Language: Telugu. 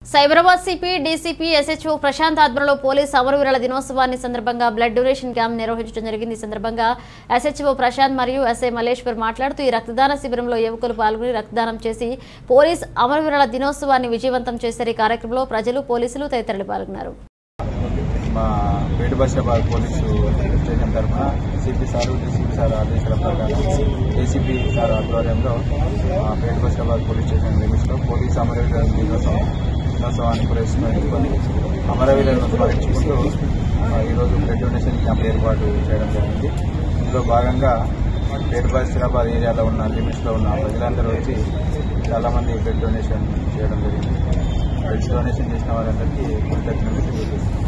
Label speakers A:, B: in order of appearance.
A: Cyberabad CP DCP SHO Prashant ఆధ్వర్యంలో పోలీస్ అమరవీరుల దినోత్సవాన్ని సందర్భంగా బ్లడ్ డొనేషన్ క్యాంప్ నిర్వహించడం జరిగింది ఈ సందర్భంగా ఎస్హెచ్ఓ ప్రశాంత్ మరియు ఎస్ఐ మల్లేశ్వర్ మాట్లాడుతూ ఈ రక్తదాన శిబిరంలో యువకులు పాల్గొని రక్తదానం చేసి పోలీస్ అమరవీరుల దినోత్సవాన్ని విజయవంతం చేశారు ఈ కార్యక్రమంలో ప్రజలు పోలీసులు తదితరులు పాల్గొన్నారు
B: మా పేట బషాబాద్ పోలీసు స్టేషన్ తరఫున సిపి సారు డీసీపీ సార్ ఆదేశాల ప్రకారం ఏసీపీ సార్ ఆధ్వర్యంలో మా పేట బషాబాద్ పోలీస్ స్టేషన్ లిమిట్స్లో పోలీస్ అమరవీరుల దినోత్సవం దినోత్సవాన్ని పురస్కరించుకొని అమరవీరులను స్మరించుకుంటూ ఆ, ఈరోజు బ్లడ్ డొనేషన్ క్యాంప్ ఏర్పాటు చేయడం జరిగింది ఇందులో భాగంగా పేట బషాబాద్ ఏరియాలో ఉన్న లిమిట్స్లో ఉన్న ప్రజలందరూ వచ్చి చాలామంది బ్లడ్ డొనేషన్ చేయడం జరిగింది బ్లడ్ డొనేషన్ చేసిన వారందరికీ కృతజ్ఞతలు తెలియజేస్తున్నాను